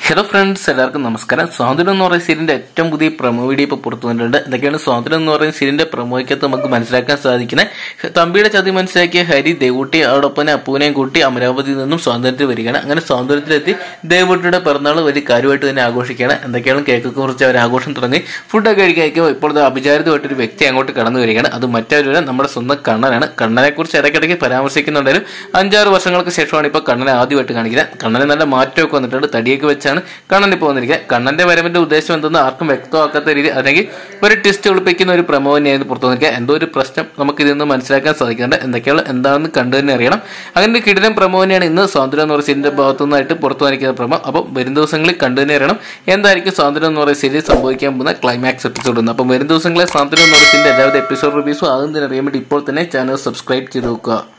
hello friends എല്ലാവർക്കും നമസ്കാരം സ്വാതന്ത്ര്യം എന്ന് പറയുന്ന സീരിയലിന്റെ ഏറ്റവും പുതിയ പ്രൊമോ വീഡിയോ ഇപ്പോൾ പുറത്തു വന്നിട്ടുണ്ട് എന്തൊക്കെയാണ് സ്വാതന്ത്ര്യം എന്ന് പറയുന്ന സീരിയലിന്റെ പ്രൊമോയ്ക്കകത്ത് നമുക്ക് മനസ്സിലാക്കാൻ സാധിക്കുന്നത് തമ്പിയുടെ ചതി മനസ്സിലാക്കിയ ഹരി ദേവൂട്ടി അതോടൊപ്പം തന്നെ അപ്പൂനെയും കൂട്ടി അമരാവതിയിൽ നിന്നും സ്വാതന്ത്ര്യത്തിൽ വരികയാണ് അങ്ങനെ സ്വാതന്ത്ര്യത്തിലെത്തി ദേവൂട്ടിയുടെ പിറന്നാൾ വലിയ കാര്യമായിട്ട് തന്നെ ആഘോഷിക്കുകയാണ് എന്തൊക്കെയാണ് കേക്കൊക്കെ കുറിച്ച് അവർ ആഘോഷം തുടങ്ങി ഫുഡൊക്കെ കഴിക്കാൻ ഇപ്പോഴത്തെ അഭിചാരിതമായിട്ടൊരു വ്യക്തി അങ്ങോട്ട് കടന്നു വരികയാണ് അത് മറ്റൊരു നമ്മുടെ സ്വന്തം കണ്ണനാണ് കണ്ണനെ കുറിച്ച് ഇടയ്ക്കിടയ്ക്ക് പരാമർശിക്കുന്നുണ്ടെങ്കിലും അഞ്ചാറ് വർഷങ്ങൾക്ക് ശേഷമാണ് ഇപ്പോൾ കണ്ണനെ ആദ്യമായിട്ട് കാണിക്കുന്നത് കണ്ണന് നല്ല മാറ്റമൊക്കെ വന്നിട്ടുണ്ട് തടിയൊക്കെ വെച്ചാണ് കണ്ണൻ ഇപ്പോൾ വന്നിരിക്കുന്നത് കണ്ണന്റെ വരവിന്റെ ഉദ്ദേശം എന്തെന്ന് ആർക്കും വ്യക്തമാക്കാത്ത രീതി അല്ലെങ്കിൽ ഒരു ട്വിസ്റ്റ് ഒളിപ്പിക്കുന്ന ഒരു പ്രമോ തന്നെയായിരുന്നു പുറത്തു വന്നിരിക്കുക എന്തോ ഒരു പ്രശ്നം നമുക്ക് ഇതിൽ നിന്ന് മനസ്സിലാക്കാൻ സാധിക്കുന്നുണ്ട് എന്തൊക്കെയാണ് എന്താണെന്ന് കണ്ടു തന്നെ അറിയണം അങ്ങനെ ഒരു കിടിലൻ പ്രമോ തന്നെയാണ് ഇന്ന് സ്വാതന്ത്ര്യം എന്ന് പറയുന്ന സീരിയലിന്റെ ഭാഗത്തു നിന്നായിട്ട് പുറത്തു വന്നിരിക്കുന്ന പ്രമോ അപ്പം വരും ദിവസങ്ങളിൽ കണ്ടു തന്നെ അറിയണം എന്തായിരിക്കും സ്വാതന്ത്ര്യം എന്ന് പറയുന്ന സീരിയൽ സംഭവിക്കാൻ പോകുന്ന ക്ലൈമാക്സ് എപ്പിസോഡ് എന്ന് അപ്പം വരും ദിവസങ്ങളെ സ്വാതന്ത്ര്യം എന്ന് പറയുന്ന എല്ലാവിധ എപ്പിസോഡ് റിവ്യൂസും ആകുന്നതിന് അറിയാൻ വേണ്ടി ഇപ്പോൾ തന്നെ ചാനൽ സബ്സ്ക്രൈബ് ചെയ്ത് നോക്കുക